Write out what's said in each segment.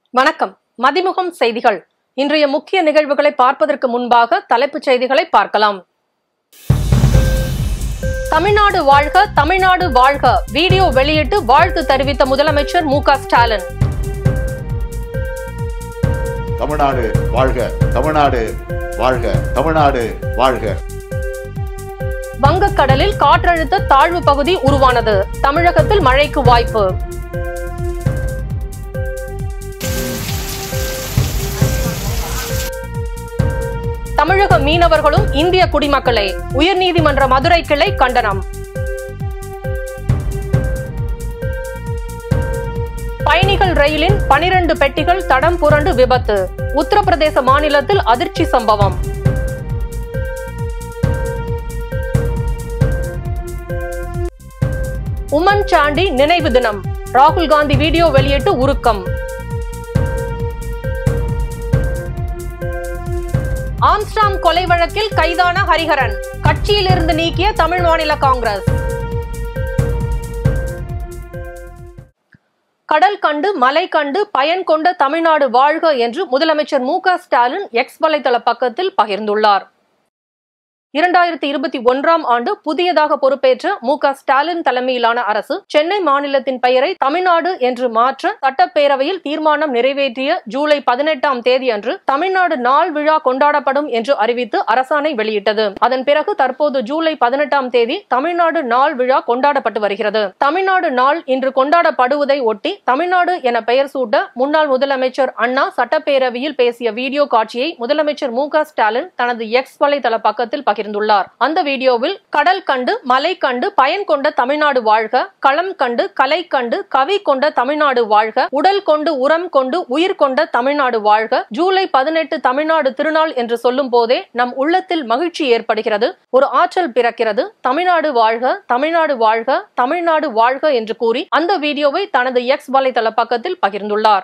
வணக்கம் மதிமுகம் செய்திகள் இன்றைய முக்கிய நிகழ்வுகளை பார்ப்பதற்கு முன்பாக தலைப்புச் செய்திகளை பார்க்கலாம் தமிழ்நாடு வாழ்க தமிழ்நாடு வாழ்க வீடியோ வெளியிட்டு வாழ்த்து தெரிவித்த முதலமைச்சர் மு க ஸ்டாலின் தமிழ்நாடு வாழ்க தமிழ்நாடு வாழ்க தமிழ்நாடு வாழ்க வங்கக்கடலில் காற்றழுத்த தாழ்வு பகுதி உருவானது தமிழகத்தில் மழைக்கு வாய்ப்பு தமிழக மீனவர்களும் இந்திய குடிமக்களே உயர்நீதிமன்ற மதுரை கிளை கண்டனம் பயணிகள் ரயிலின் பனிரெண்டு பெட்டிகள் தடம் புரண்டு விபத்து உத்தரப்பிரதேச மாநிலத்தில் அதிர்ச்சி சம்பவம் உமன் சாண்டி நினைவு தினம் ராகுல் காந்தி வீடியோ வெளியிட்டு உருக்கம் ஆம்ஸ்டாங் கொலை வழக்கில் கைதான ஹரிஹரன் கட்சியிலிருந்து நீக்கிய தமிழ் மாநில காங்கிரஸ் கடல் கண்டு மலை கண்டு பயன் கொண்ட தமிழ்நாடு வாழ்க என்று முதலமைச்சர் மு க ஸ்டாலின் எக்ஸ் வலைதள பக்கத்தில் பகிர்ந்துள்ளார் இரண்டாயிரத்தி இருபத்தி ஒன்றாம் ஆண்டு புதியதாக பொறுப்பேற்ற மு க ஸ்டாலின் தலைமையிலான அரசு சென்னை மாநிலத்தின் பெயரை தமிழ்நாடு என்று மாற்ற சட்டப்பேரவையில் தீர்மானம் நிறைவேற்றிய ஜூலை பதினெட்டாம் தேதி அன்று தமிழ்நாடு நாள் விழா கொண்டாடப்படும் என்று அறிவித்து அரசாணை வெளியிட்டது அதன் பிறகு தற்போது ஜூலை பதினெட்டாம் தேதி தமிழ்நாடு நாள் விழா கொண்டாடப்பட்டு வருகிறது தமிழ்நாடு நாள் இன்று கொண்டாடப்படுவதை ஒட்டி தமிழ்நாடு என பெயர் சூட்ட முன்னாள் முதலமைச்சர் அண்ணா சட்டப்பேரவையில் பேசிய வீடியோ காட்சியை முதலமைச்சர் மு க ஸ்டாலின் தனது எக்ஸ் வலைதள பக்கத்தில் பகிர்ந்துள்ளார் அந்த வீடியோவில் கடல் கண்டு மலை கண்டு பயன் கொண்ட தமிழ்நாடு வாழ்க களம் கண்டு கலை கண்டு கவி கொண்ட தமிழ்நாடு வாழ்க உடல் கொண்டு உரம் கொண்டு உயிர் கொண்ட தமிழ்நாடு வாழ்க ஜூலை பதினெட்டு தமிழ்நாடு திருநாள் என்று சொல்லும் போதே நம் உள்ளத்தில் மகிழ்ச்சி ஏற்படுகிறது ஒரு ஆற்றல் பிறக்கிறது தமிழ்நாடு வாழ்க தமிழ்நாடு வாழ்க தமிழ்நாடு வாழ்க என்று கூறி அந்த வீடியோவை தனது எக்ஸ் வலைதள பக்கத்தில் பகிர்ந்துள்ளார்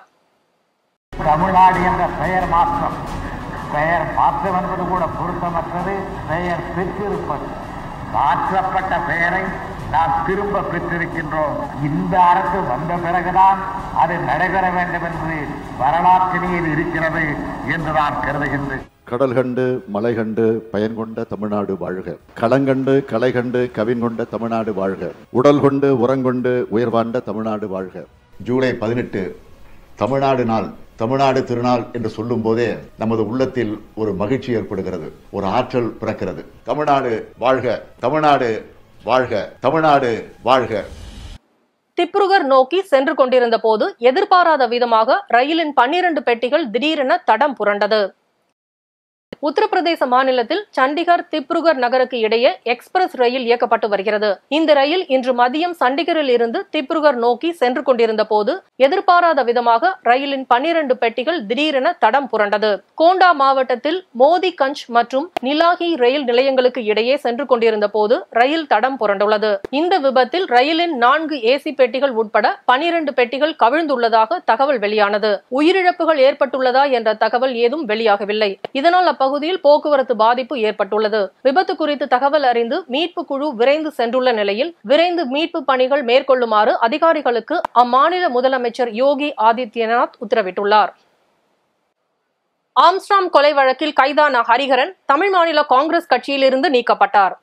தமிழ்நாடு என்ற பெயர் மாற்றம் பெயர் மாற்றம் என்பது கூட பொருத்தமற்றது பெயர் பெற்றிருப்பது மாற்றப்பட்ட பெயரை நாம் திரும்ப பெற்றிருக்கின்றோம் இந்த அரசு வந்த பிறகுதான் அது நடைபெற வேண்டும் என்று வரலாற்றினில் இருக்கிறது என்று நான் கருதுகின்றேன் கடல் கண்டு மலை கண்டு பயன் கொண்ட தமிழ்நாடு வாழ்க களங்கண்டு கலை கண்டு கவின் கொண்ட தமிழ்நாடு வாழ்க உடல் கொண்டு உரங்கொண்டு உயர்வாண்ட தமிழ்நாடு வாழ்க ஜூலை பதினெட்டு தமிழ்நாடு நாள் தமிழ்நாடு திருநாள் என்று சொல்லும் போதே நமது உள்ளத்தில் ஒரு மகிழ்ச்சி ஏற்படுகிறது ஒரு ஆற்றல் பிறக்கிறது தமிழ்நாடு வாழ்க தமிழ்நாடு வாழ்க தமிழ்நாடு வாழ்க திப்ருகர் நோக்கி சென்று கொண்டிருந்த போது எதிர்பாராத விதமாக ரயிலின் பன்னிரண்டு பெட்டிகள் திடீரென தடம் புரண்டது உத்தரப்பிரதேச மாநிலத்தில் சண்டிகர் திப்ருகர் நகருக்கு இடையே எக்ஸ்பிரஸ் ரயில் இயக்கப்பட்டு வருகிறது இந்த ரயில் இன்று மதியம் சண்டிகரில் இருந்து திப்ருகர் நோக்கி சென்று கொண்டிருந்த போது எதிர்பாராத விதமாக ரயிலின் பன்னிரண்டு பெட்டிகள் திடீரென தடம் புரண்டது கோண்டா மாவட்டத்தில் மோதி கஞ்ச் மற்றும் நிலாகி ரயில் நிலையங்களுக்கு இடையே சென்று கொண்டிருந்த போது ரயில் தடம் புரண்டுள்ளது இந்த விபத்தில் ரயிலின் நான்கு ஏசி பெட்டிகள் உட்பட பனிரெண்டு பெட்டிகள் கவிழ்ந்துள்ளதாக தகவல் வெளியானது உயிரிழப்புகள் ஏற்பட்டுள்ளதா என்ற தகவல் ஏதும் வெளியாகவில்லை இதனால் அப்பகுதியில் போக்குவரத்து பாதிப்பு ஏற்பட்டுள்ளது விபத்து குறித்து தகவல் அறிந்து மீட்பு குழு விரைந்து சென்றுள்ள நிலையில் விரைந்து மீட்பு பணிகள் மேற்கொள்ளுமாறு அதிகாரிகளுக்கு அம்மாநில முதலமைச்சர் யோகி ஆதித்யநாத் உத்தரவிட்டுள்ளார் ஆம்ஸ்டாம் கொலை வழக்கில் கைதான ஹரிஹரன் தமிழ் மாநில காங்கிரஸ் கட்சியிலிருந்து நீக்கப்பட்டார்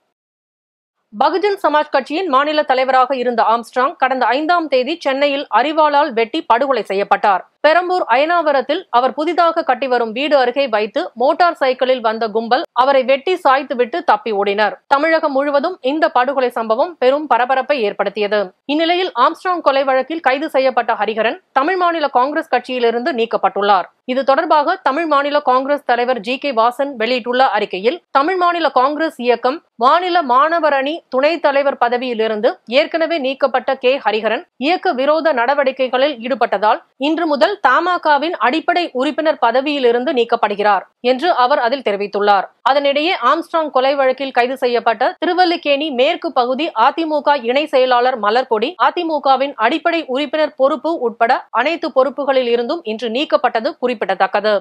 பகுஜன் சமாஜ் கட்சியின் மாநில தலைவராக இருந்த ஆம்ஸ்ட்ராங் கடந்த ஐந்தாம் தேதி சென்னையில் அரிவாளால் வெட்டி படுகொலை செய்யப்பட்டார் பெரம்பூர் அயனாவரத்தில் அவர் புதிதாக கட்டி வரும் வீடு அருகே வைத்து மோட்டார் சைக்கிளில் வந்த கும்பல் அவரை வெட்டி சாய்த்துவிட்டு தப்பி ஓடினர் தமிழகம் முழுவதும் இந்த படுகொலை சம்பவம் பெரும் பரபரப்பை ஏற்படுத்தியது இந்நிலையில் ஆம்ஸ்ட்ராங் கொலை வழக்கில் கைது செய்யப்பட்ட ஹரிஹரன் தமிழ் மாநில காங்கிரஸ் கட்சியிலிருந்து நீக்கப்பட்டுள்ளார் இது தொடர்பாக தமிழ் மாநில காங்கிரஸ் தலைவர் ஜி கே வாசன் வெளியிட்டுள்ள அறிக்கையில் தமிழ் மாநில காங்கிரஸ் இயக்கம் மாநில மாணவர் அணி துணைத் தலைவர் பதவியிலிருந்து ஏற்கனவே நீக்கப்பட்ட கே ஹரிஹரன் இயக்க விரோத நடவடிக்கைகளில் ஈடுபட்டதால் இன்று முதல் தமாகவின் அடிப்படை உறுப்பினர் பதவியிலிருந்து நீக்கப்படுகிறார் என்று அவர் அதில் தெரிவித்துள்ளார் அதனிடையே ஆம்ஸ்ட்ராங் கொலை வழக்கில் கைது செய்யப்பட்ட திருவல்லிக்கேணி மேற்கு பகுதி அதிமுக இணை செயலாளர் மலர்கொடி அதிமுகவின் அடிப்படை உறுப்பினர் பொறுப்பு உட்பட அனைத்து பொறுப்புகளில் இருந்தும் இன்று நீக்கப்பட்டது குறிப்பிடத்தக்கது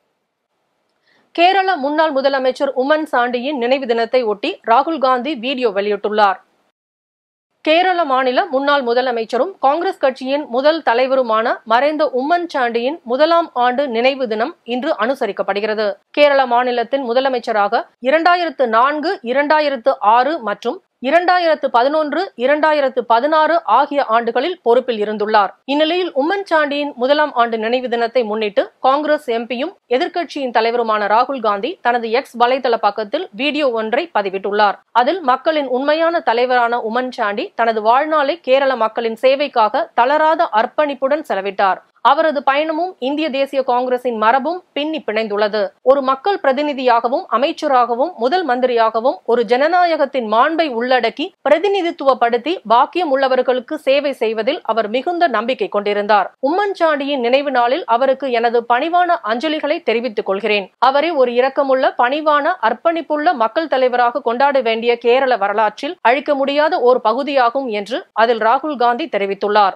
கேரள முன்னாள் முதலமைச்சர் உமன் சாண்டியின் நினைவு தினத்தை ஒட்டி ராகுல் காந்தி வீடியோ வெளியிட்டுள்ளார் கேரள மாநில முன்னாள் முதலமைச்சரும் காங்கிரஸ் கட்சியின் முதல் தலைவருமான மறைந்த உம்மன் சாண்டியின் முதலாம் ஆண்டு நினைவு தினம் இன்று அனுசரிக்கப்படுகிறது கேரள மாநிலத்தின் முதலமைச்சராக இரண்டாயிரத்து நான்கு இரண்டாயிரத்து ஆறு மற்றும் இரண்டாயிரத்து பதினொன்று இரண்டாயிரத்து பதினாறு ஆகிய ஆண்டுகளில் பொறுப்பில் இருந்துள்ளார் இந்நிலையில் உம்மன் சாண்டியின் முதலாம் ஆண்டு நினைவு தினத்தை முன்னிட்டு காங்கிரஸ் எம்பியும் எதிர்க்கட்சியின் தலைவருமான ராகுல் காந்தி தனது எக்ஸ் வலைதள பக்கத்தில் வீடியோ ஒன்றை பதிவிட்டுள்ளார் அதில் மக்களின் உண்மையான தலைவரான உம்மன் சாண்டி தனது வாழ்நாளை கேரள மக்களின் சேவைக்காக தளராத அர்ப்பணிப்புடன் செலவிட்டார் அவரது பயணமும் இந்திய தேசிய காங்கிரசின் மரபும் பின்னி பிணைந்துள்ளது ஒரு மக்கள் பிரதிநிதியாகவும் அமைச்சராகவும் முதல் மந்திரியாகவும் ஒரு ஜனநாயகத்தின் மாண்பை உள்ளடக்கி பிரதிநிதித்துவப்படுத்தி பாக்கியம் உள்ளவர்களுக்கு சேவை செய்வதில் அவர் மிகுந்த நம்பிக்கை கொண்டிருந்தார் உம்மன் சாண்டியின் நினைவு நாளில் அவருக்கு எனது பணிவான அஞ்சலிகளை தெரிவித்துக் கொள்கிறேன் அவரை ஒரு இரக்கமுள்ள பணிவான அர்ப்பணிப்புள்ள மக்கள் தலைவராக கொண்டாட வேண்டிய கேரள வரலாற்றில் அழிக்க முடியாத ஒரு பகுதியாகும் என்று அதில் ராகுல் காந்தி தெரிவித்துள்ளார்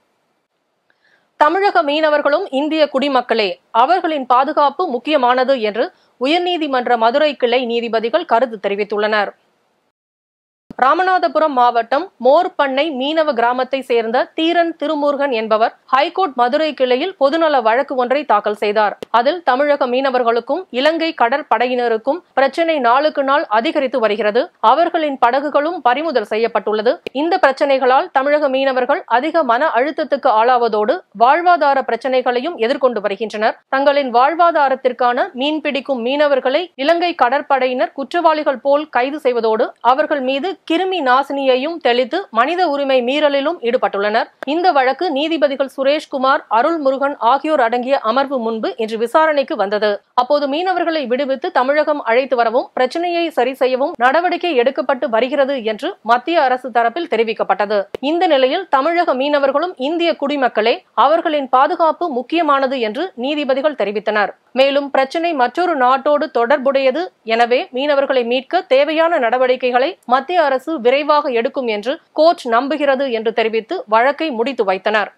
தமிழக மீனவர்களும் இந்திய குடிமக்களே அவர்களின் பாதுகாப்பு முக்கியமானது என்று உயர்நீதிமன்ற மதுரை கிளை நீதிபதிகள் கருத்து தெரிவித்துள்ளனர் ராமநாதபுரம் மாவட்டம் மோர்பண்ணை மீனவ கிராமத்தை சேர்ந்த தீரன் திருமுருகன் என்பவர் ஹைகோர்ட் மதுரை கிளையில் பொதுநல வழக்கு ஒன்றை தாக்கல் செய்தார் அதில் தமிழக மீனவர்களுக்கும் இலங்கை கடற்படையினருக்கும் பிரச்சினை நாளுக்கு நாள் அதிகரித்து வருகிறது அவர்களின் படகுகளும் பறிமுதல் செய்யப்பட்டுள்ளது இந்த பிரச்சனைகளால் தமிழக மீனவர்கள் அதிக மன அழுத்தத்துக்கு ஆளாவதோடு வாழ்வாதார பிரச்சனைகளையும் எதிர்கொண்டு வருகின்றனர் தங்களின் வாழ்வாதாரத்திற்கான மீன்பிடிக்கும் மீனவர்களை இலங்கை கடற்படையினர் குற்றவாளிகள் போல் கைது செய்வதோடு அவர்கள் மீது கிருமி நாசினியையும் தெளித்து மனித உரிமை மீறலிலும் ஈடுபட்டுள்ளனர் இந்த வழக்கு நீதிபதிகள் சுரேஷ்குமார் அருள்முருகன் ஆகியோர் அடங்கிய அமர்வு முன்பு இன்று விசாரணைக்கு வந்தது அப்போது மீனவர்களை விடுவித்து தமிழகம் அழைத்து வரவும் பிரச்சனையை சரி செய்யவும் நடவடிக்கை எடுக்கப்பட்டு வருகிறது என்று மத்திய அரசு தரப்பில் தெரிவிக்கப்பட்டது இந்த நிலையில் தமிழக மீனவர்களும் இந்திய குடிமக்களே அவர்களின் பாதுகாப்பு முக்கியமானது என்று நீதிபதிகள் தெரிவித்தனர் மேலும் பிரச்சனை மற்றொரு நாட்டோடு தொடர்புடையது எனவே மீனவர்களை மீட்க தேவையான நடவடிக்கைகளை மத்திய அரசு விரைவாக எடுக்கும் என்று கோர்ட் நம்புகிறது என்று தெரிவித்து வழக்கை முடித்து வைத்தனர்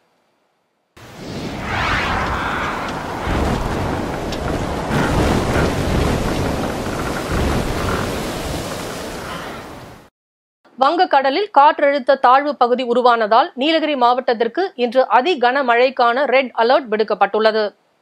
வங்கக்கடலில் காற்றழுத்த தாழ்வு பகுதி உருவானதால் நீலகிரி மாவட்டத்திற்கு இன்று அதி கனமழைக்கான ரெட் அலர்ட் விடுக்கப்பட்டுள்ளது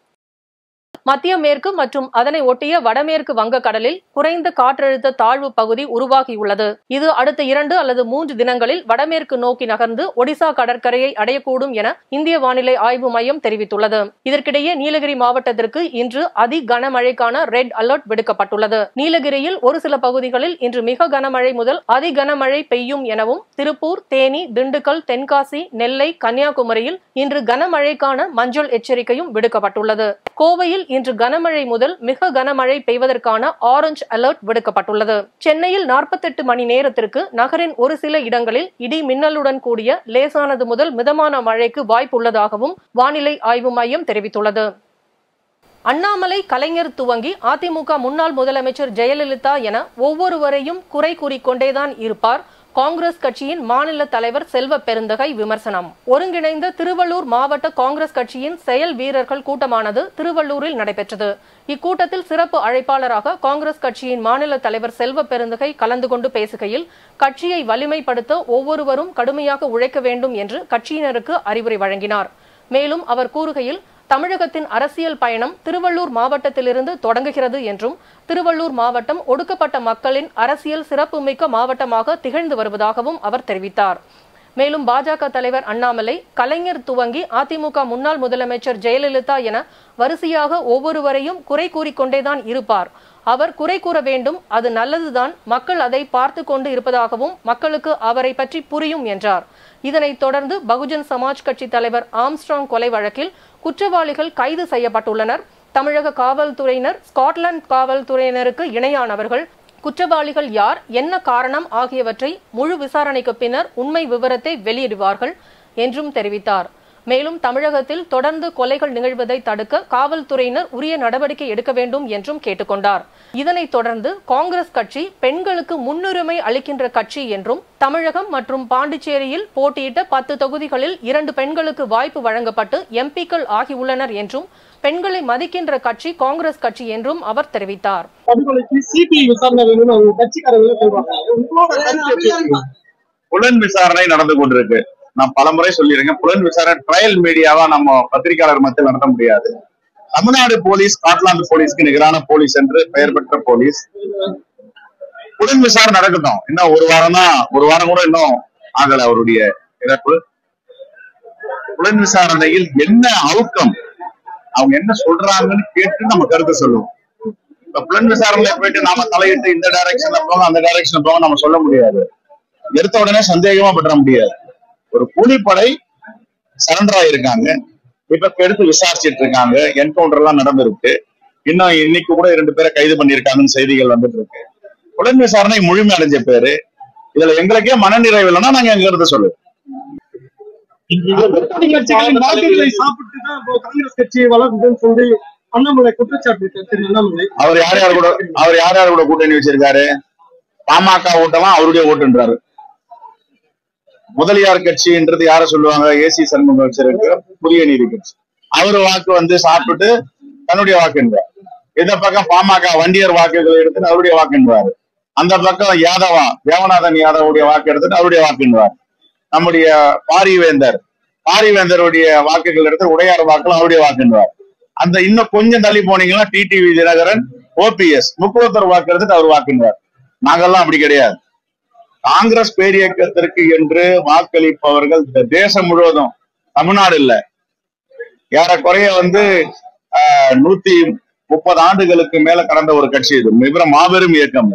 மத்திய மேற்கு மற்றும் அதனை ஒட்டிய வடமேற்கு வங்கக்கடலில் குறைந்த காற்றழுத்த தாழ்வு பகுதி உருவாகியுள்ளது இது அடுத்த இரண்டு அல்லது மூன்று தினங்களில் வடமேற்கு நோக்கி நகர்ந்து ஒடிசா கடற்கரையை அடையக்கூடும் என இந்திய வானிலை ஆய்வு மையம் தெரிவித்துள்ளது இதற்கிடையே நீலகிரி மாவட்டத்திற்கு இன்று அதி கனமழைக்கான ரெட் அலர்ட் விடுக்கப்பட்டுள்ளது நீலகிரியில் ஒரு சில பகுதிகளில் இன்று மிக கனமழை முதல் அதி கனமழை பெய்யும் எனவும் திருப்பூர் தேனி திண்டுக்கல் தென்காசி நெல்லை கன்னியாகுமரியில் இன்று கனமழைக்கான மஞ்சள் எச்சரிக்கையும் விடுக்கப்பட்டுள்ளது கோவையில் இன்று கனமழை முதல் மிக கனமழை பெய்வதற்கான ஆரஞ்சு அலர்ட் விடுக்கப்பட்டுள்ளது சென்னையில் நாற்பத்தெட்டு மணி நேரத்திற்கு நகரின் ஒரு சில இடங்களில் இடி மின்னலுடன் கூடிய லேசானது முதல் மிதமான மழைக்கு வாய்ப்புள்ளதாகவும் வானிலை ஆய்வு மையம் தெரிவித்துள்ளது அண்ணாமலை கலைஞர் துவங்கி அதிமுக முன்னாள் முதலமைச்சர் ஜெயலலிதா என ஒவ்வொருவரையும் குறை கூறிக்கொண்டேதான் இருப்பார் காங்கிரஸ் கட்சியின் மாநில தலைவர் செல்வ பெருந்தகை விமர்சனம் ஒருங்கிணைந்த திருவள்ளூர் மாவட்ட காங்கிரஸ் கட்சியின் செயல் வீரர்கள் கூட்டமானது திருவள்ளூரில் நடைபெற்றது இக்கூட்டத்தில் சிறப்பு அழைப்பாளராக காங்கிரஸ் கட்சியின் மாநில தலைவர் செல்வ பெருந்தகை கலந்து கொண்டு பேசுகையில் கட்சியை வலிமைப்படுத்த ஒவ்வொருவரும் கடுமையாக உழைக்க வேண்டும் என்று கட்சியினருக்கு அறிவுரை வழங்கினார் மேலும் அவர் கூறுகையில் தமிழகத்தின் அரசியல் பயணம் திருவள்ளூர் மாவட்டத்திலிருந்து தொடங்குகிறது என்றும் திருவள்ளூர் மாவட்டம் ஒடுக்கப்பட்ட மக்களின் அரசியல் சிறப்புமிக்க மாவட்டமாக திகழ்ந்து வருவதாகவும் அவர் தெரிவித்தார் மேலும் பாஜக தலைவர் அண்ணாமலை கலைஞர் துவங்கி அதிமுக முன்னாள் முதலமைச்சர் ஜெயலலிதா என வரிசையாக ஒவ்வொருவரையும் குறை கூறிக்கொண்டேதான் இருப்பார் அவர் குறை கூற வேண்டும் அது நல்லதுதான் மக்கள் அதை பார்த்து கொண்டு இருப்பதாகவும் மக்களுக்கு அவரை பற்றி புரியும் என்றார் இதனைத் தொடர்ந்து பகுஜன் சமாஜ் கட்சி தலைவர் ஆம்ஸ்ட்ராங் கொலை வழக்கில் குற்றவாளிகள் கைது செய்யப்பட்டுள்ளனர் தமிழக காவல்துறையினர் ஸ்காட்லாந்து காவல்துறையினருக்கு இணையானவர்கள் குற்றவாளிகள் யார் என்ன காரணம் ஆகியவற்றை முழு விசாரணைக்கு பின்னர் உண்மை விவரத்தை வெளியிடுவார்கள் என்றும் தெரிவித்தார் மேலும் தமிழகத்தில் தொடர்ந்து கொலைகள் நிகழ்வதை தடுக்க காவல்துறையினர் உரிய நடவடிக்கை எடுக்க வேண்டும் என்றும் கேட்டுக்கொண்டார் இதனைத் தொடர்ந்து காங்கிரஸ் கட்சி பெண்களுக்கு முன்னுரிமை அளிக்கின்ற கட்சி என்றும் தமிழகம் மற்றும் பாண்டிச்சேரியில் போட்டியிட்ட பத்து தொகுதிகளில் இரண்டு பெண்களுக்கு வாய்ப்பு வழங்கப்பட்டு எம்பிக்கள் ஆகியுள்ளனர் என்றும் பெண்களை மதிக்கின்ற கட்சி காங்கிரஸ் கட்சி என்றும் அவர் தெரிவித்தார் படுகொலைக்கு சிபிஐ விசாரணை வேணும்னு அவங்க கட்சிக்காரங்க சொல்றாங்க உங்களோட கருத்து எப்படி இருக்கு? புலன் விசாரணை நடந்து கொண்டிருக்கு நான் பலமுறை சொல்லியிருக்கேன் புலன் விசாரணை ட்ரையல் மீடியாவா நம்ம பத்திரிகையாளர் மத்தியில் நடத்த முடியாது தமிழ்நாடு போலீஸ் ஸ்காட்லாந்து போலீஸ்க்கு நிகரான போலீஸ் என்று பெயர் பெற்ற போலீஸ் புலன் விசாரணை நடக்கட்டும் இன்னும் ஒரு வாரம் தான் ஒரு வாரம் கூட இன்னும் ஆகல அவருடைய இறப்பு புலன் விசாரணையில் என்ன அவுக்கம் அவங்க என்ன சொல்றாங்கன்னு கேட்டு நம்ம கருத்து சொல்லுவோம் இப்ப புலன் விசாரணையில போயிட்டு நாம தலையிட்டு இந்த டைரக்ஷன்ல போங்க அந்த டைரக்ஷன்ல போங்க நம்ம சொல்ல முடியாது எடுத்த உடனே சந்தேகமா பற்ற முடியாது ஒரு கூலிப்படை சரண்டர் ஆயிருக்காங்க இப்ப எடுத்து விசாரிச்சிட்டு இருக்காங்க என்கவுண்டர் எல்லாம் நடந்திருக்கு இன்னும் இன்னைக்கு கூட இரண்டு பேரை கைது பண்ணிருக்காங்கன்னு செய்திகள் வந்துட்டு இருக்கு புலன் விசாரணை முழுமை அடைஞ்ச பேரு இதுல எங்களுக்கே மனநிறைவு இல்லைன்னா நாங்க எங்க கருத்து சொல்லுவோம் கூட்டணி கட்சிகளின் வாக்குகளை சாப்பிட்டு தான் இப்போ காங்கிரஸ் கட்சி வளர்ந்ததுன்னு சொல்லி அண்ணாமலை குற்றச்சாட்டு இருக்காரு திரு அண்ணாமலை அவர் யார் யார் கூட அவர் யார் யார் கூட கூட்டணி வச்சிருக்காரு பாமக ஓட்டெல்லாம் அவருடைய ஓட்டுன்றாரு முதலியார் கட்சின்றது யார சொல்லுவாங்க ஏசி சண்முகம் வச்சிருக்க புதிய நீதி கட்சி அவரு வாக்கு வந்து சாப்பிட்டு தன்னுடைய வாக்குன்றார் இந்த பக்கம் பாமக வண்டியர் வாக்குகளை எடுத்து அவருடைய வாக்குன்றாரு அந்த பக்கம் யாதவா தேவநாதன் யாதவுடைய வாக்கு எடுத்துட்டு அவருடைய வாக்குன்றார் நம்முடைய பாரிவேந்தர் பாரிவேந்தருடைய வாக்குகள் எடுத்து உடையார் வாக்குல அவருடைய வாக்குன்றார் அந்த இன்னும் கொஞ்சம் தள்ளி போனீங்கன்னா டிடிவி தினகரன் ஓபிஎஸ் முக்குளத்தர் வாக்கு எடுத்துட்டு அவர் வாக்குன்றார் நாங்கெல்லாம் அப்படி கிடையாது காங்கிரஸ் பேரியக்கத்திற்கு என்று வாக்களிப்பவர்கள் இந்த தேசம் முழுவதும் தமிழ்நாடு இல்ல ஏறக்குறைய வந்து ஆஹ், நூத்தி முப்பது ஆண்டுகளுக்கு மேல கடந்த ஒரு கட்சி இது மிக மாபெரும் இயக்கம்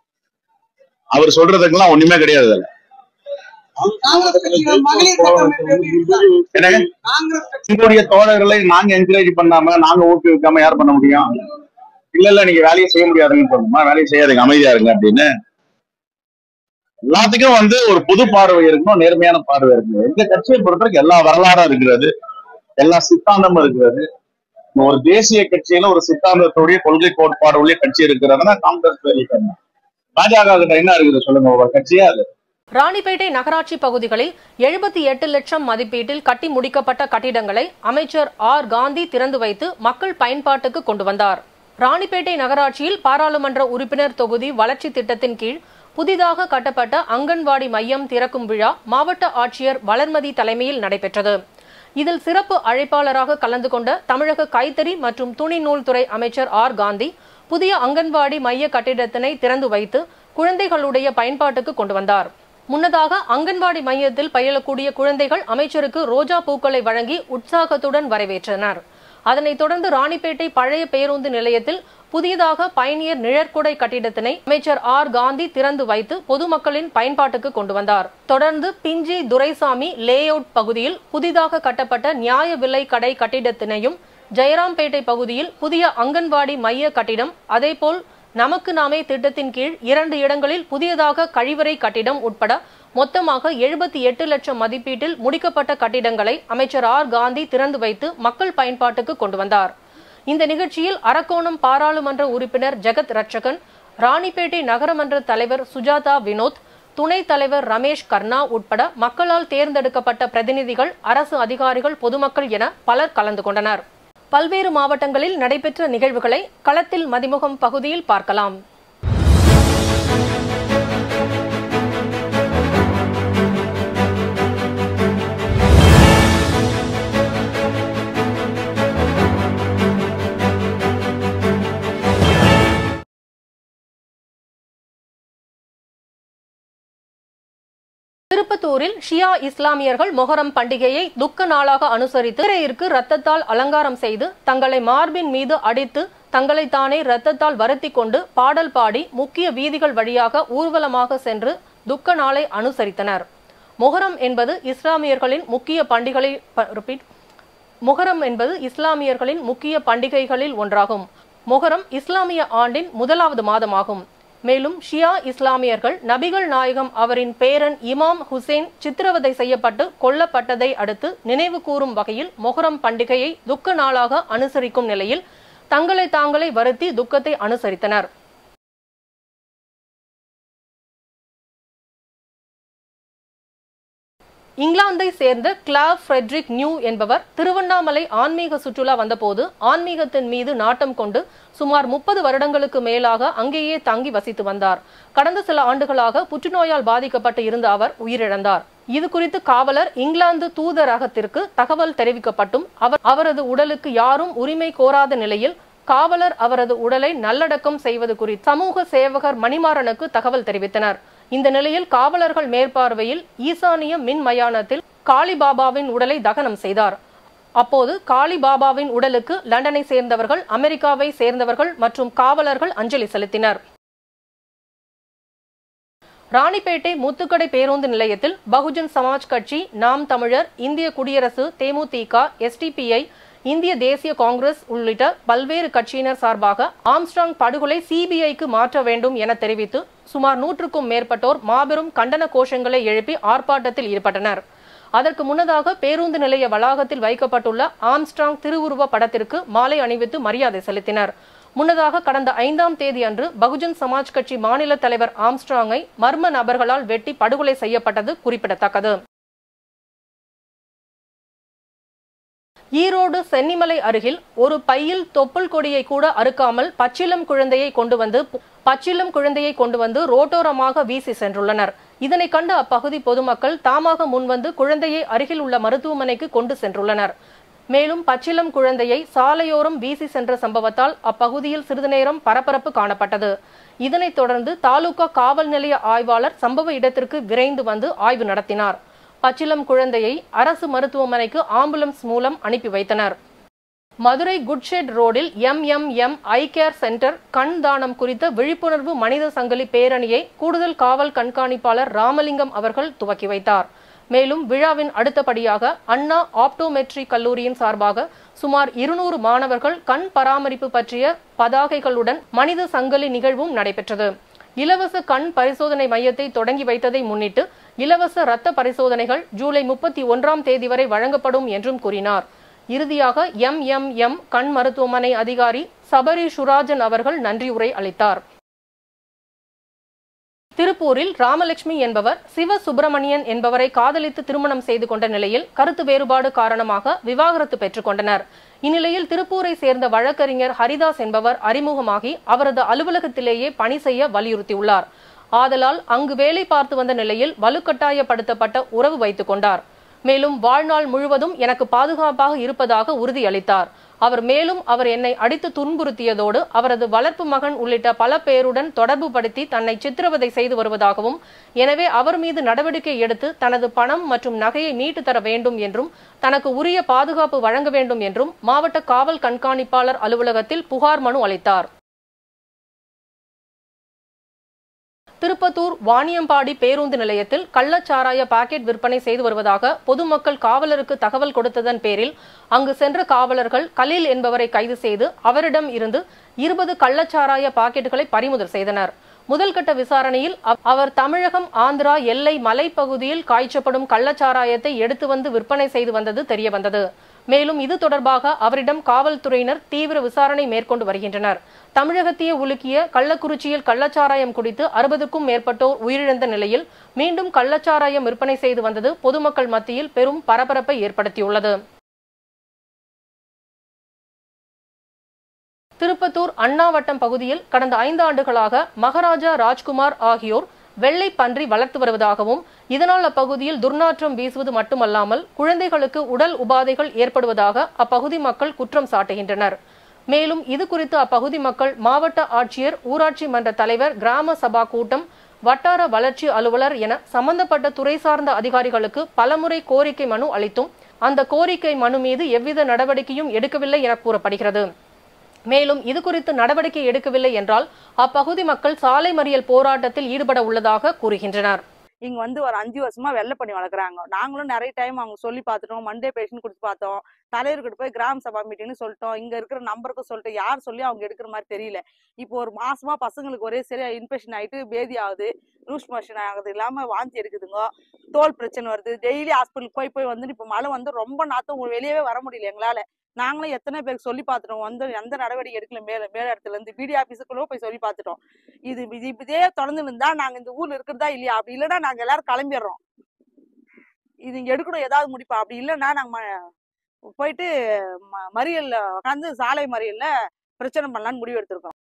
அவர் சொல்றதுக்கெல்லாம் ஒண்ணுமே கிடையாது அதுல காங்கிரஸ் கட்சியினர் மகளிர் கட்டமைப்பு எப்படி இருக்கு? என்னங்க காங்கிரஸ் கட்சி எங்களுடைய தோழர்களை நாங்க என்கரேஜ் பண்ணாம நாங்க ஊக்குவிக்காம யார் பண்ண முடியும் இல்ல இல்ல நீங்க வேலையை செய்ய முடியாதுன்னு சொல்லணுமா வேலையை செய்யாதுங்க அமைதியா இருங்க அப்படின்னு எல்லாத்துக்கும் வந்து ஒரு புது பார்வை இருக்கணும் நேர்மையான பார்வை இருக்கணும் எங்க கட்சியை பொறுத்தவரைக்கும் எல்லா வரலாறும் இருக்கிறது எல்லா சித்தாந்தமும் இருக்கிறது ஒரு தேசிய கட்சியில ஒரு சித்தாந்தத்துடைய கொள்கை கோட்பாடு உள்ள கட்சி இருக்கிறதுனா காங்கிரஸ் பெரிய கட்சி. பாஜக கிட்ட என்ன இருக்குது சொல்லுங்க ஒரு கட்சியா அது ராணிப்பேட்டை நகராட்சி பகுதிகளில் எழுபத்தி எட்டு லட்சம் மதிப்பீட்டில் கட்டி முடிக்கப்பட்ட கட்டிடங்களை அமைச்சர் ஆர் காந்தி திறந்து வைத்து மக்கள் பயன்பாட்டுக்கு கொண்டு வந்தார் ராணிப்பேட்டை நகராட்சியில் பாராளுமன்ற உறுப்பினர் தொகுதி வளர்ச்சி திட்டத்தின் கீழ் புதிதாக கட்டப்பட்ட அங்கன்வாடி மையம் திறக்கும் விழா மாவட்ட ஆட்சியர் வளர்மதி தலைமையில் நடைபெற்றது இதில் சிறப்பு அழைப்பாளராக கலந்து கொண்ட தமிழக கைத்தறி மற்றும் துணி நூல்துறை அமைச்சர் ஆர் காந்தி புதிய அங்கன்வாடி மைய கட்டிடத்தினை திறந்து வைத்து குழந்தைகளுடைய பயன்பாட்டுக்கு கொண்டு வந்தார் முன்னதாக அங்கன்வாடி மையத்தில் பயிலக்கூடிய குழந்தைகள் அமைச்சருக்கு ரோஜா பூக்களை வழங்கி உற்சாகத்துடன் வரவேற்றனர் அதனைத் தொடர்ந்து ராணிப்பேட்டை பழைய பேருந்து நிலையத்தில் புதியதாக பயணியர் நிழற்குடை கட்டிடத்தினை அமைச்சர் ஆர் காந்தி திறந்து வைத்து பொதுமக்களின் பயன்பாட்டுக்கு கொண்டு வந்தார் தொடர்ந்து பிஞ்சி துரைசாமி லே அவுட் பகுதியில் புதிதாக கட்டப்பட்ட நியாய விலை கடை கட்டிடத்தினையும் ஜெயராம்பேட்டை பகுதியில் புதிய அங்கன்வாடி மைய கட்டிடம் அதேபோல் நமக்கு நாமே திட்டத்தின் கீழ் இரண்டு இடங்களில் புதியதாக கழிவறை கட்டிடம் உட்பட மொத்தமாக எழுபத்தி எட்டு லட்சம் மதிப்பீட்டில் முடிக்கப்பட்ட கட்டிடங்களை அமைச்சர் ஆர் காந்தி திறந்து வைத்து மக்கள் பயன்பாட்டுக்கு கொண்டு வந்தார் இந்த நிகழ்ச்சியில் அரக்கோணம் பாராளுமன்ற உறுப்பினர் ஜெகத் ரட்சகன் ராணிப்பேட்டை நகரமன்ற தலைவர் சுஜாதா வினோத் துணைத் தலைவர் ரமேஷ் கர்ணா உட்பட மக்களால் தேர்ந்தெடுக்கப்பட்ட பிரதிநிதிகள் அரசு அதிகாரிகள் பொதுமக்கள் என பலர் கலந்து கொண்டனர் பல்வேறு மாவட்டங்களில் நடைபெற்ற நிகழ்வுகளை களத்தில் மதிமுகம் பகுதியில் பார்க்கலாம் திருப்பத்தூரில் ஷியா இஸ்லாமியர்கள் மொஹரம் பண்டிகையை துக்க நாளாக அனுசரித்து திரையிற்கு ரத்தத்தால் அலங்காரம் செய்து தங்களை மார்பின் மீது அடித்து தங்களை தானே ரத்தத்தால் வருத்தி கொண்டு பாடல் பாடி முக்கிய வீதிகள் வழியாக ஊர்வலமாக சென்று துக்க நாளை அனுசரித்தனர் மொஹரம் என்பது இஸ்லாமியர்களின் முக்கிய பண்டிகளை ப- repeat. முஹரம் என்பது இஸ்லாமியர்களின் முக்கிய பண்டிகைகளில் ஒன்றாகும் முஹரம் இஸ்லாமிய ஆண்டின் முதலாவது மாதமாகும் மேலும் ஷியா இஸ்லாமியர்கள் நபிகள் நாயகம் அவரின் பேரன் இமாம் ஹுசேன் சித்திரவதை செய்யப்பட்டு கொல்லப்பட்டதை அடுத்து நினைவு கூறும் வகையில் மொஹரம் பண்டிகையை துக்க நாளாக அனுசரிக்கும் நிலையில் தங்களை தாங்களே வருத்தி துக்கத்தை அனுசரித்தனர் இங்கிலாந்தை சேர்ந்த கிளாவ் ஃப்ரெட்ரிக் நியூ என்பவர் திருவண்ணாமலை ஆன்மீக சுற்றுலா வந்தபோது ஆன்மீகத்தின் மீது நாட்டம் கொண்டு சுமார் முப்பது வருடங்களுக்கு மேலாக அங்கேயே தங்கி வசித்து வந்தார் கடந்த சில ஆண்டுகளாக புற்றுநோயால் பாதிக்கப்பட்டு இருந்த அவர் உயிரிழந்தார் இது குறித்து காவலர் இங்கிலாந்து தூதரகத்திற்கு தகவல் தெரிவிக்கப்பட்டும் அவர் அவரது உடலுக்கு யாரும் உரிமை கோராத நிலையில் காவலர் அவரது உடலை நல்லடக்கம் செய்வது குறித்து சமூக சேவகர் மணிமாறனுக்கு தகவல் தெரிவித்தனர் இந்த நிலையில் காவலர்கள் மேற்பார்வையில் ஈசானிய மின் மயானத்தில் காளிபாபாவின் உடலை தகனம் செய்தார் அப்போது காளிபாபாவின் உடலுக்கு லண்டனை சேர்ந்தவர்கள் அமெரிக்காவை சேர்ந்தவர்கள் மற்றும் காவலர்கள் அஞ்சலி செலுத்தினர் ராணிப்பேட்டை முத்துக்கடை பேருந்து நிலையத்தில் பகுஜன் சமாஜ் கட்சி நாம் தமிழர் இந்திய குடியரசு தேமுதிக எஸ்டிபிஐ இந்திய தேசிய காங்கிரஸ் உள்ளிட்ட பல்வேறு கட்சியினர் சார்பாக ஆம்ஸ்ட்ராங் படுகொலை சிபிஐக்கு மாற்ற வேண்டும் என தெரிவித்து சுமார் நூற்றுக்கும் மேற்பட்டோர் மாபெரும் கண்டன கோஷங்களை எழுப்பி ஆர்ப்பாட்டத்தில் ஈடுபட்டனர் அதற்கு முன்னதாக பேருந்து நிலைய வளாகத்தில் வைக்கப்பட்டுள்ள ஆம்ஸ்ட்ராங் திருவுருவ படத்திற்கு மாலை அணிவித்து மரியாதை செலுத்தினர் முன்னதாக கடந்த ஐந்தாம் தேதி அன்று பகுஜன் சமாஜ் கட்சி மாநில தலைவர் ஆம்ஸ்ட்ராங்கை மர்ம நபர்களால் வெட்டி படுகொலை செய்யப்பட்டது குறிப்பிடத்தக்கது ஈரோடு சென்னிமலை அருகில் ஒரு பையில் தொப்புள் கொடியை கூட அறுக்காமல் பச்சிலம் குழந்தையை கொண்டு வந்து பச்சிலம் குழந்தையை கொண்டு வந்து ரோட்டோரமாக வீசி சென்றுள்ளனர் இதனை கண்டு அப்பகுதி பொதுமக்கள் தாமாக முன்வந்து குழந்தையை அருகில் உள்ள மருத்துவமனைக்கு கொண்டு சென்றுள்ளனர் மேலும் பச்சிலம் குழந்தையை சாலையோரம் வீசி சென்ற சம்பவத்தால் அப்பகுதியில் சிறிது நேரம் பரபரப்பு காணப்பட்டது இதனைத் தொடர்ந்து தாலுகா காவல் நிலைய ஆய்வாளர் சம்பவ இடத்திற்கு விரைந்து வந்து ஆய்வு நடத்தினார் பச்சிலம் குழந்தையை அரசு மருத்துவமனைக்கு ஆம்புலன்ஸ் மூலம் அனுப்பி வைத்தனர் மதுரை குட்ஷெட் ரோடில் M M M eye care centre கண் தானம் குறித்த விழிப்புணர்வு மனித சங்கிலி பேரணியை கூடுதல் காவல் கண்காணிப்பாளர் ராமலிங்கம் அவர்கள் துவக்கி வைத்தார் மேலும் விழாவின் அடுத்தபடியாக அண்ணா ஆப்டோமெட்ரி கல்லூரியின் சார்பாக சுமார் இருநூறு மாணவர்கள் கண் பராமரிப்பு பற்றிய பதாகைகளுடன் மனித சங்கிலி நிகழ்வும் நடைபெற்றது இலவச கண் பரிசோதனை மையத்தை தொடங்கி வைத்ததை முன்னிட்டு இலவச இரத்த பரிசோதனைகள் ஜூலை முப்பத்தி ஒன்றாம் தேதி வரை வழங்கப்படும் என்றும் கூறினார் இறுதியாக எம் எம் எம் கண் மருத்துவமனை அதிகாரி சபரி சுராஜன் அவர்கள் நன்றியுரை அளித்தார் திருப்பூரில் ராமலட்சுமி என்பவர் சிவ சுப்பிரமணியன் என்பவரை காதலித்து திருமணம் செய்து கொண்ட நிலையில் கருத்து வேறுபாடு காரணமாக விவாகரத்து பெற்றுக் கொண்டனர் இந்நிலையில் திருப்பூரை சேர்ந்த வழக்கறிஞர் ஹரிதாஸ் என்பவர் அறிமுகமாகி அவரது அலுவலகத்திலேயே பணி செய்ய வலியுறுத்தியுள்ளார் ஆதலால் அங்கு வேலை பார்த்து வந்த நிலையில் வலுக்கட்டாயப்படுத்தப்பட்ட உறவு வைத்துக் கொண்டார் மேலும் வாழ்நாள் முழுவதும் எனக்கு பாதுகாப்பாக இருப்பதாக உறுதியளித்தார் அவர் மேலும் அவர் என்னை அடித்து துன்புறுத்தியதோடு அவரது வளர்ப்பு மகன் உள்ளிட்ட பல பேருடன் தொடர்பு படுத்தி தன்னை சித்திரவதை செய்து வருவதாகவும் எனவே அவர் மீது நடவடிக்கை எடுத்து தனது பணம் மற்றும் நகையை மீட்டு தர வேண்டும் என்றும் தனக்கு உரிய பாதுகாப்பு வழங்க வேண்டும் என்றும் மாவட்ட காவல் கண்காணிப்பாளர் அலுவலகத்தில் புகார் மனு அளித்தார் திருப்பத்தூர் வாணியம்பாடி பேருந்து நிலையத்தில் கள்ளச்சாராய பாக்கெட் விற்பனை செய்து வருவதாக பொதுமக்கள் காவலருக்கு தகவல் கொடுத்ததன் பேரில் அங்கு சென்ற காவலர்கள் கலீல் என்பவரை கைது செய்து அவரிடம் இருந்து இருபது கள்ளச்சாராய பாக்கெட்டுகளை பறிமுதல் செய்தனர் முதல் கட்ட விசாரணையில் அவர் தமிழகம் ஆந்திரா எல்லை மலைப்பகுதியில் காய்ச்சப்படும் கள்ளச்சாராயத்தை எடுத்து வந்து விற்பனை செய்து வந்தது தெரியவந்தது மேலும் இது தொடர்பாக அவரிடம் காவல்துறையினர் தீவிர விசாரணை மேற்கொண்டு வருகின்றனர் தமிழகத்தையே உலுக்கிய கள்ளக்குறிச்சியில் கள்ளச்சாராயம் குடித்து அறுபதுக்கும் மேற்பட்டோர் உயிரிழந்த நிலையில் மீண்டும் கள்ளச்சாராயம் விற்பனை செய்து வந்தது பொதுமக்கள் மத்தியில் பெரும் பரபரப்பை ஏற்படுத்தியுள்ளது திருப்பத்தூர் அண்ணாவட்டம் பகுதியில் கடந்த ஐந்து ஆண்டுகளாக மகாராஜா ராஜ்குமார் ஆகியோர் வெள்ளை பன்றி வளர்த்து வருவதாகவும் இதனால் அப்பகுதியில் துர்நாற்றம் வீசுவது மட்டுமல்லாமல் குழந்தைகளுக்கு உடல் உபாதைகள் ஏற்படுவதாக அப்பகுதி மக்கள் குற்றம் சாட்டுகின்றனர் மேலும் இது குறித்து அப்பகுதி மக்கள் மாவட்ட ஆட்சியர் ஊராட்சி மன்ற தலைவர் கிராம சபா கூட்டம் வட்டார வளர்ச்சி அலுவலர் என சம்பந்தப்பட்ட துறை சார்ந்த அதிகாரிகளுக்கு பலமுறை கோரிக்கை மனு அளித்தும் அந்த கோரிக்கை மனு மீது எவ்வித நடவடிக்கையும் எடுக்கவில்லை என கூறப்படுகிறது மேலும் இது குறித்து நடவடிக்கை எடுக்கவில்லை என்றால் அப்பகுதி மக்கள் சாலை மறியல் போராட்டத்தில் ஈடுபட உள்ளதாக கூறுகின்றனர் இங்க வந்து ஒரு அஞ்சு வருஷமா வெள்ளை பண்ணி வளர்க்குறாங்க நாங்களும் நிறைய டைம் அவங்க சொல்லி பார்த்துட்டோம் மண்டே பேஷன் கொடுத்து பார்த்தோம் தலைவர்கிட்ட போய் கிராம சபா மீட்டிங்னு சொல்லிட்டோம் இங்க இருக்கிற நம்பருக்கும் சொல்லிட்டு யார் சொல்லி அவங்க எடுக்கிற மாதிரி தெரியல இப்போ ஒரு மாசமா பசங்களுக்கு ஒரே சரியா இன்ஃபெக்ஷன் ஆயிட்டு பேதி ஆகுது லூஸ் மோஷன் ஆகுது இல்லாம வாந்தி எடுக்குதுங்க தோல் பிரச்சனை வருது டெய்லி ஹாஸ்பிட்டல் போய் போய் வந்து இப்போ மழை வந்து ரொம்ப நாத்தம் வெளியவே வர முடியல எங்களால நாங்களும் எத்தனை பேருக்கு சொல்லி பார்த்துட்டோம் வந்து எந்த நடவடிக்கை எடுக்கல மேல மேல இடத்துல இருந்து பிடி ஆபீஸுக்குள்ள போய் சொல்லி பார்த்துட்டோம் இது இது இதே தொடர்ந்து இருந்தா நாங்க இந்த ஊர்ல இருக்கிறதா இல்லையா அப்படி இல்லைன்னா நாங்க எல்லாரும் கிளம்பிடுறோம் இது இங்க எடுக்கணும் ஏதாவது முடிப்பா அப்படி இல்லைன்னா நாங்க ம- போயிட்டு ம- மறியல்ல உட்காந்து சாலை மறியல்ல பிரச்சனை பண்ணலாம்னு முடிவு எடுத்திருக்கோம்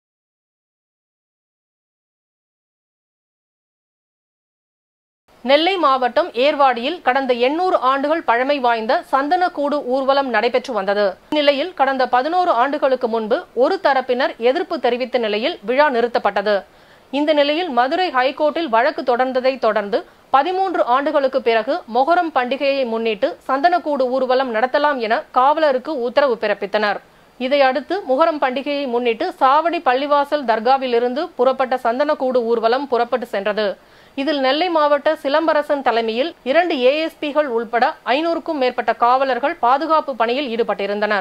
நெல்லை மாவட்டம் ஏர்வாடியில் கடந்த எண்ணூறு ஆண்டுகள் பழமை வாய்ந்த சந்தனக்கூடு ஊர்வலம் நடைபெற்று வந்தது இந்நிலையில் கடந்த பதினோரு ஆண்டுகளுக்கு முன்பு ஒரு தரப்பினர் எதிர்ப்பு தெரிவித்த நிலையில் விழா நிறுத்தப்பட்டது இந்த நிலையில் மதுரை ஹைகோர்ட்டில் வழக்கு தொடர்ந்ததை தொடர்ந்து பதிமூன்று ஆண்டுகளுக்கு பிறகு மொஹரம் பண்டிகையை முன்னிட்டு சந்தனக்கூடு ஊர்வலம் நடத்தலாம் என காவலருக்கு உத்தரவு பிறப்பித்தனர் இதையடுத்து முகரம் பண்டிகையை முன்னிட்டு சாவடி பள்ளிவாசல் தர்காவிலிருந்து புறப்பட்ட சந்தனக்கூடு ஊர்வலம் புறப்பட்டு சென்றது இதில் நெல்லை மாவட்ட சிலம்பரசன் தலைமையில் இரண்டு ஏஎஸ்பிகள் உள்பட ஐநூறுக்கும் மேற்பட்ட காவலர்கள் பாதுகாப்பு பணியில் ஈடுபட்டிருந்தனர்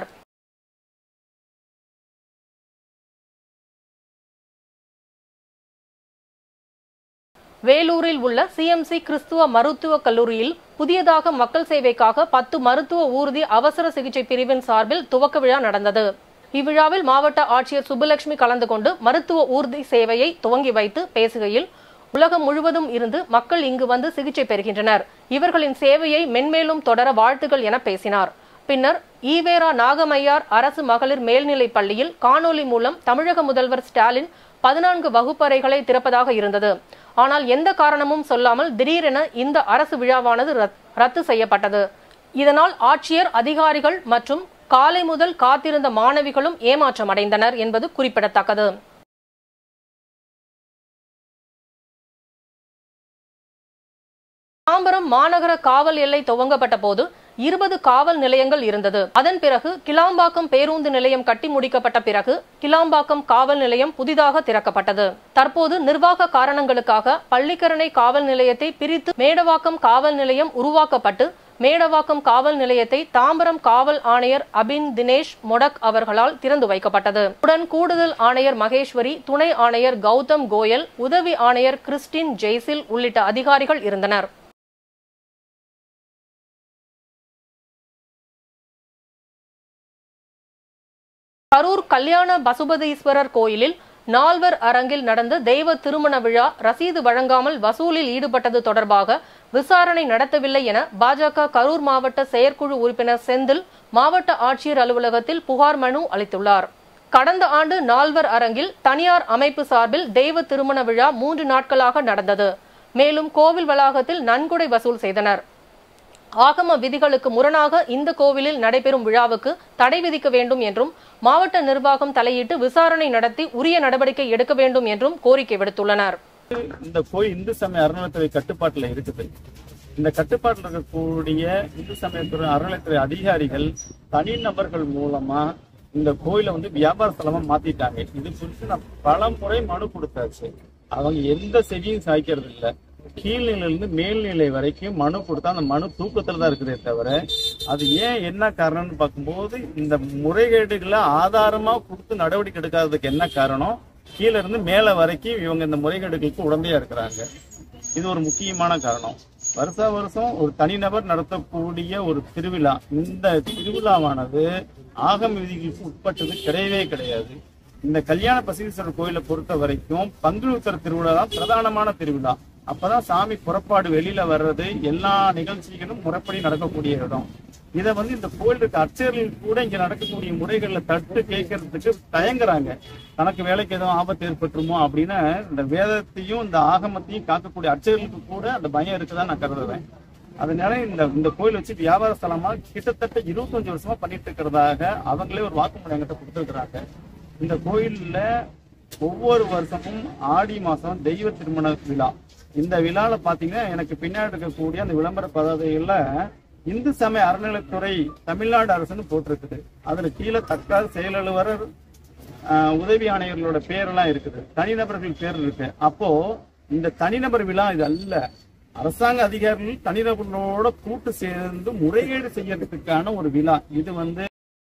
வேலூரில் உள்ள சிஎம்சி கிறிஸ்துவ மருத்துவக் கல்லூரியில் புதியதாக மக்கள் சேவைக்காக பத்து மருத்துவ ஊர்தி அவசர சிகிச்சை பிரிவின் சார்பில் துவக்க விழா நடந்தது இவ்விழாவில் மாவட்ட ஆட்சியர் சுப்புலட்சுமி கலந்து கொண்டு மருத்துவ ஊர்தி சேவையை துவங்கி வைத்து பேசுகையில் உலகம் முழுவதும் இருந்து மக்கள் இங்கு வந்து சிகிச்சை பெறுகின்றனர் இவர்களின் சேவையை மென்மேலும் தொடர வாழ்த்துகள் என பேசினார் பின்னர் ஈவேரா நாகமையார் அரசு மகளிர் மேல்நிலைப் பள்ளியில் காணொலி மூலம் தமிழக முதல்வர் ஸ்டாலின் பதினான்கு வகுப்பறைகளை திறப்பதாக இருந்தது ஆனால் எந்த காரணமும் சொல்லாமல் திடீரென இந்த அரசு விழாவானது ரத்- ரத்து செய்யப்பட்டது இதனால் ஆட்சியர் அதிகாரிகள் மற்றும் காலை முதல் காத்திருந்த மாணவிகளும் ஏமாற்றமடைந்தனர் என்பது குறிப்பிடத்தக்கது தாம்பரம் மாநகர காவல் எல்லை துவங்கப்பட்ட போது இருபது காவல் நிலையங்கள் இருந்தது அதன் பிறகு கிளாம்பாக்கம் பேருந்து நிலையம் கட்டி முடிக்கப்பட்ட பிறகு கிளாம்பாக்கம் காவல் நிலையம் புதிதாக திறக்கப்பட்டது தற்போது நிர்வாக காரணங்களுக்காக பள்ளிக்கரணை காவல் நிலையத்தை பிரித்து மேடவாக்கம் காவல் நிலையம் உருவாக்கப்பட்டு மேடவாக்கம் காவல் நிலையத்தை தாம்பரம் காவல் ஆணையர் அபின் தினேஷ் மொடக் அவர்களால் திறந்து வைக்கப்பட்டது உடன் கூடுதல் ஆணையர் மகேஸ்வரி துணை ஆணையர் கௌதம் கோயல் உதவி ஆணையர் கிறிஸ்டின் ஜெய்சில் உள்ளிட்ட அதிகாரிகள் இருந்தனர் கரூர் கல்யாண பசுபதீஸ்வரர் கோயிலில் நால்வர் அரங்கில் நடந்த தெய்வ திருமண விழா ரசீது வழங்காமல் வசூலில் ஈடுபட்டது தொடர்பாக விசாரணை நடத்தவில்லை என பாஜக கரூர் மாவட்ட செயற்குழு உறுப்பினர் செந்தில் மாவட்ட ஆட்சியர் அலுவலகத்தில் புகார் மனு அளித்துள்ளார் கடந்த ஆண்டு நால்வர் அரங்கில் தனியார் அமைப்பு சார்பில் தெய்வ திருமண விழா மூன்று நாட்களாக நடந்தது மேலும் கோவில் வளாகத்தில் நன்கொடை வசூல் செய்தனர் ஆகம விதிகளுக்கு முரணாக இந்த கோவிலில் நடைபெறும் விழாவுக்கு தடை விதிக்க வேண்டும் என்றும் மாவட்ட நிர்வாகம் தலையிட்டு விசாரணை நடத்தி உரிய நடவடிக்கை எடுக்க வேண்டும் என்றும் கோரிக்கை விடுத்துள்ளனர் இந்த கோயில் இந்து சமய அறநிலைத்துறை கட்டுப்பாட்டுல இருக்குது இந்த கட்டுப்பாட்டில் இருக்கக்கூடிய இந்து சமயத்துறை அறநிலைத்துறை அதிகாரிகள் தனிநபர்கள் மூலமா இந்த கோயிலை வந்து வியாபார ஸ்தலமா மாத்திட்டாங்க இது குறித்து நான் பல முறை மனு கொடுத்தாச்சு அவங்க எந்த செவியும் சாய்க்கிறது இல்ல கீழ்நிலையில இருந்து மேல்நிலை வரைக்கும் மனு கொடுத்தா அந்த மனு தூக்கத்துல தான் இருக்குதே தவிர அது ஏன் என்ன காரணம்னு பார்க்கும்போது இந்த முறைகேடுகளை ஆதாரமா கொடுத்து நடவடிக்கை எடுக்காததுக்கு என்ன காரணம் கீழ இருந்து மேல வரைக்கும் இவங்க இந்த முறைகேடுகளுக்கு உடந்தையா இருக்கிறாங்க இது ஒரு முக்கியமான காரணம் வருஷா வருஷம் ஒரு தனிநபர் நடத்தக்கூடிய ஒரு திருவிழா இந்த திருவிழாவானது ஆகம விதிகளுக்கு உட்பட்டது கிடையவே கிடையாது இந்த கல்யாண பசீஸ்வரர் கோயிலை பொறுத்த வரைக்கும் பங்குனி உத்தர திருவிழா தான் பிரதானமான திருவிழா அப்பதான் சாமி புறப்பாடு வெளியில வர்றது எல்லா நிகழ்ச்சிகளும் முறைப்படி நடக்கக்கூடிய இடம் இதை வந்து இந்த கோயில் இருக்க அர்ச்சகர்கள் கூட இங்க நடக்கக்கூடிய முறைகள்ல தட்டு கேட்கறதுக்கு தயங்குறாங்க தனக்கு வேலைக்கு எதுவும் ஆபத்து ஏற்பட்டுருமோ அப்படின்னு இந்த வேதத்தையும் இந்த ஆகமத்தையும் காக்கக்கூடிய அர்ச்சகர்களுக்கு கூட அந்த பயம் இருக்குதான் நான் கருதுறேன் அதனால இந்த இந்த கோயில் வச்சு வியாபார ஸ்தலமா கிட்டத்தட்ட இருபத்தஞ்சு வருஷமா பண்ணிட்டு இருக்கிறதாக அவங்களே ஒரு வாக்குமூலம் என்கிட்ட கொடுத்துருக்குறாங்க இந்த கோயில்ல ஒவ்வொரு வருஷமும் ஆடி மாசம் தெய்வ திருமண விழா இந்த விழால பாத்தீங்கன்னா எனக்கு பின்னாடி இருக்கக்கூடிய அந்த விளம்பர பதாதைகள்ல இந்து சமய அறநிலைத்துறை தமிழ்நாடு அரசுன்னு போட்டிருக்குது அதுல கீழே தற்கால செயலலுவலர் ஆஹ், உதவி ஆணையர்களோட பேரெல்லாம் இருக்குது தனிநபர்கள் பேர் இருக்கு அப்போ இந்த தனிநபர் விழா இது அல்ல அரசாங்க அதிகாரிகள் தனிநபர்களோட கூட்டு சேர்ந்து முறைகேடு செய்யறதுக்கான ஒரு விழா இது வந்து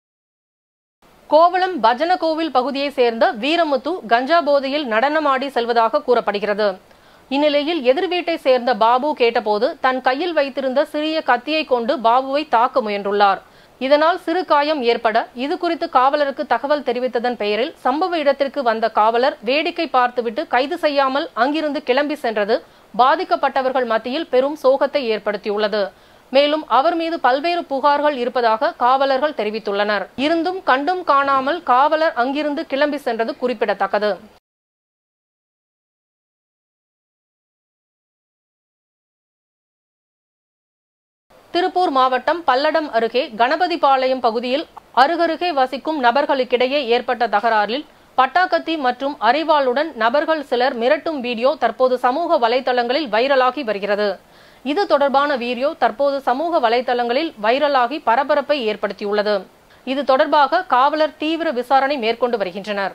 கோவளம் பஜன கோவில் பகுதியை சேர்ந்த வீரமுத்து கஞ்சா போதையில் நடனமாடி செல்வதாக கூறப்படுகிறது இந்நிலையில் எதிர் வீட்டை சேர்ந்த பாபு கேட்டபோது தன் கையில் வைத்திருந்த சிறிய கத்தியை கொண்டு பாபுவை தாக்க முயன்றுள்ளார் இதனால் சிறு காயம் ஏற்பட இது குறித்து காவலருக்கு தகவல் தெரிவித்ததன் பெயரில் சம்பவ இடத்திற்கு வந்த காவலர் வேடிக்கை பார்த்துவிட்டு கைது செய்யாமல் அங்கிருந்து கிளம்பி சென்றது பாதிக்கப்பட்டவர்கள் மத்தியில் பெரும் சோகத்தை ஏற்படுத்தியுள்ளது மேலும் அவர் மீது பல்வேறு புகார்கள் இருப்பதாக காவலர்கள் தெரிவித்துள்ளனர் இருந்தும் கண்டும் காணாமல் காவலர் அங்கிருந்து கிளம்பி சென்றது குறிப்பிடத்தக்கது திருப்பூர் மாவட்டம் பல்லடம் அருகே கணபதிபாளையம் பகுதியில் அருகருகே வசிக்கும் நபர்களுக்கிடையே ஏற்பட்ட தகராறில் பட்டாக்கத்தி மற்றும் அரிவாளுடன் நபர்கள் சிலர் மிரட்டும் வீடியோ தற்போது சமூக வலைதளங்களில் வைரலாகி வருகிறது இது தொடர்பான வீடியோ தற்போது சமூக வலைதளங்களில் வைரலாகி பரபரப்பை ஏற்படுத்தியுள்ளது இது தொடர்பாக காவலர் தீவிர விசாரணை மேற்கொண்டு வருகின்றனர்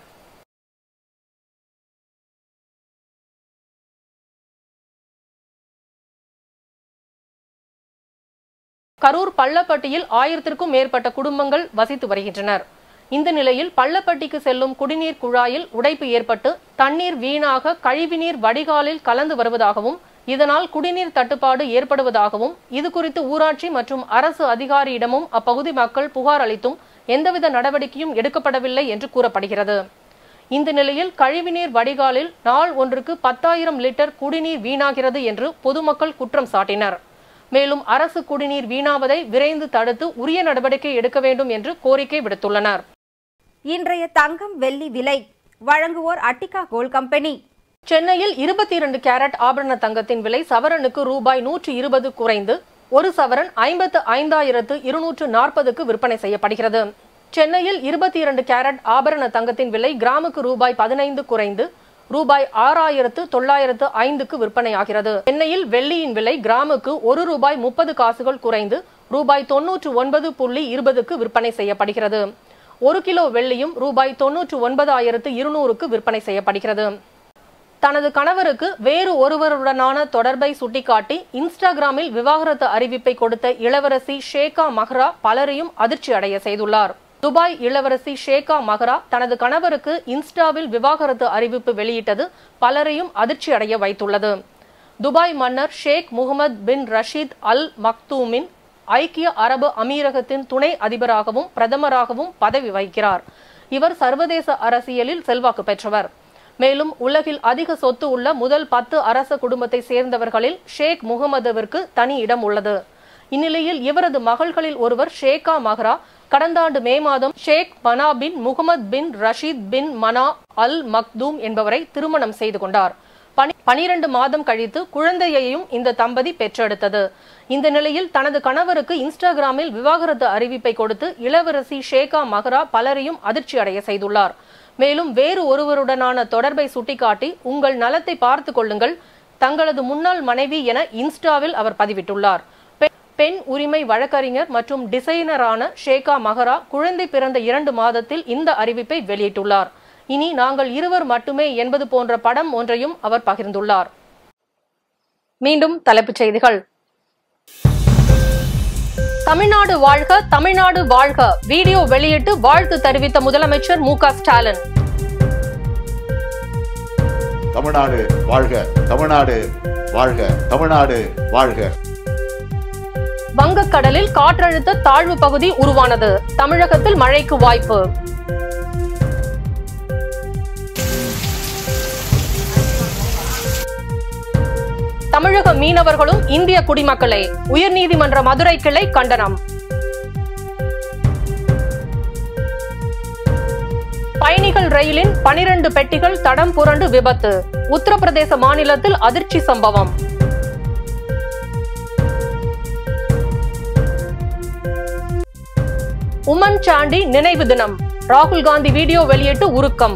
கரூர் பள்ளப்பட்டியில் ஆயிரத்திற்கும் மேற்பட்ட குடும்பங்கள் வசித்து வருகின்றனர் இந்த நிலையில் பள்ளப்பட்டிக்கு செல்லும் குடிநீர் குழாயில் உடைப்பு ஏற்பட்டு தண்ணீர் வீணாக கழிவுநீர் வடிகாலில் கலந்து வருவதாகவும் இதனால் குடிநீர் தட்டுப்பாடு ஏற்படுவதாகவும் இது குறித்து ஊராட்சி மற்றும் அரசு அதிகாரியிடமும் அப்பகுதி மக்கள் புகார் அளித்தும் எந்தவித நடவடிக்கையும் எடுக்கப்படவில்லை என்று கூறப்படுகிறது இந்த நிலையில் கழிவுநீர் வடிகாலில் நாள் ஒன்றுக்கு பத்தாயிரம் லிட்டர் குடிநீர் வீணாகிறது என்று பொதுமக்கள் குற்றம் சாட்டினர் மேலும் அரசு குடிநீர் வீணாவதை விரைந்து தடுத்து உரிய நடவடிக்கை எடுக்க வேண்டும் என்று கோரிக்கை விடுத்துள்ளனர் இன்றைய தங்கம் வெள்ளி விலை வழங்குவோர் அட்டிகா கோல்ட் கம்பெனி சென்னையில் இருபத்தி இரண்டு கேரட் ஆபரண தங்கத்தின் விலை சவரனுக்கு ரூபாய் நூற்றி இருபது குறைந்து ஒரு சவரன் ஐம்பத்து ஐந்தாயிரத்து இருநூற்று நாற்பதுக்கு விற்பனை செய்யப்படுகிறது சென்னையில் இருபத்தி இரண்டு கேரட் ஆபரண தங்கத்தின் விலை கிராமுக்கு ரூபாய் பதினைந்து குறைந்து ரூபாய் ஆறாயிரத்து தொள்ளாயிரத்து ஐந்துக்கு விற்பனையாகிறது சென்னையில் வெள்ளியின் விலை கிராமுக்கு ஒரு ரூபாய் முப்பது காசுகள் குறைந்து ரூபாய் தொன்னூற்று ஒன்பது புள்ளி இருபதுக்கு விற்பனை செய்யப்படுகிறது ஒரு கிலோ வெள்ளியும் ரூபாய் தொன்னூற்று ஒன்பதாயிரத்து இருநூறுக்கு விற்பனை செய்யப்படுகிறது தனது கணவருக்கு வேறு ஒருவருடனான தொடர்பை சுட்டிக்காட்டி இன்ஸ்டாகிராமில் விவாகரத்து அறிவிப்பை கொடுத்த இளவரசி ஷேகா மஹ்ரா பலரையும் அதிர்ச்சி அடைய செய்துள்ளார் துபாய் இளவரசி ஷேகா மஹ்ரா தனது கணவருக்கு இன்ஸ்டாவில் விவாகரத்து அறிவிப்பு வெளியிட்டது பலரையும் அதிர்ச்சி அடைய வைத்துள்ளது துபாய் மன்னர் ஷேக் முகமது பின் ரஷீத் அல் மக்தூமின் ஐக்கிய அரபு அமீரகத்தின் துணை அதிபராகவும் பிரதமராகவும் பதவி வகிக்கிறார் இவர் சர்வதேச அரசியலில் செல்வாக்கு பெற்றவர் மேலும் உலகில் அதிக சொத்து உள்ள முதல் பத்து அரச குடும்பத்தை சேர்ந்தவர்களில் ஷேக் முகமதுவிற்கு தனி இடம் உள்ளது இந்நிலையில் இவரது மகள்களில் ஒருவர் ஷேகா மஹ்ரா கடந்த ஆண்டு மே மாதம் ஷேக் மனா பின் முகமது பின் ரஷீத் பின் மனா அல் மக்தூம் என்பவரை திருமணம் செய்து கொண்டார் பனி- பனிரெண்டு மாதம் கழித்து குழந்தையையும் இந்த தம்பதி பெற்றெடுத்தது இந்த நிலையில் தனது கணவருக்கு இன்ஸ்டாகிராமில் விவாகரத்து அறிவிப்பை கொடுத்து இளவரசி ஷேகா மஹ்ரா பலரையும் அதிர்ச்சி அடைய செய்துள்ளார் மேலும் வேறு ஒருவருடனான தொடர்பை சுட்டிக்காட்டி உங்கள் நலத்தை பார்த்து கொள்ளுங்கள் தங்களது முன்னாள் மனைவி என இன்ஸ்டாவில் அவர் பதிவிட்டுள்ளார் பெ- பெண் உரிமை வழக்கறிஞர் மற்றும் டிசைனரான ஷேகா மஹரா குழந்தை பிறந்த இரண்டு மாதத்தில் இந்த அறிவிப்பை வெளியிட்டுள்ளார் இனி நாங்கள் இருவர் மட்டுமே என்பது போன்ற படம் ஒன்றையும் அவர் பகிர்ந்துள்ளார் மீண்டும் தலைப்புச் செய்திகள் தமிழ்நாடு வாழ்க தமிழ்நாடு வாழ்க வீடியோ வெளியிட்டு வாழ்த்து தெரிவித்த முதலமைச்சர் மு க ஸ்டாலின் தமிழ்நாடு வாழ்க தமிழ்நாடு வாழ்க தமிழ்நாடு வாழ்க வங்கக்கடலில் காற்றழுத்த தாழ்வு பகுதி உருவானது தமிழகத்தில் மழைக்கு வாய்ப்பு தமிழக மீனவர்களும் இந்திய குடிமக்களே உயர்நீதிமன்ற மதுரை கிளை கண்டனம் பயணிகள் ரயிலின் பனிரெண்டு பெட்டிகள் தடம் புரண்டு விபத்து உத்தரப்பிரதேச மாநிலத்தில் அதிர்ச்சி சம்பவம் உமன் சாண்டி நினைவு தினம் ராகுல் காந்தி வீடியோ வெளியிட்டு உருக்கம்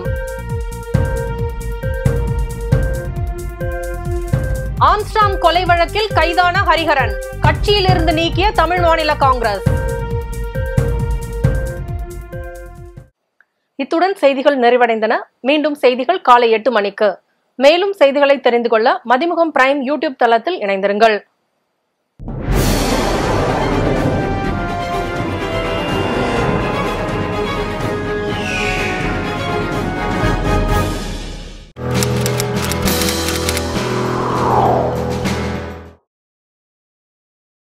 ஆம்ஸ்டாங் கொலை வழக்கில் கைதான ஹரிஹரன் கட்சியிலிருந்து நீக்கிய தமிழ் மாநில காங்கிரஸ் இத்துடன் செய்திகள் நிறைவடைந்தன மீண்டும் செய்திகள் காலை எட்டு மணிக்கு மேலும் செய்திகளை தெரிந்து கொள்ள மதிமுகம் பிரைம் யூடியூப் தளத்தில் இணைந்திருங்கள்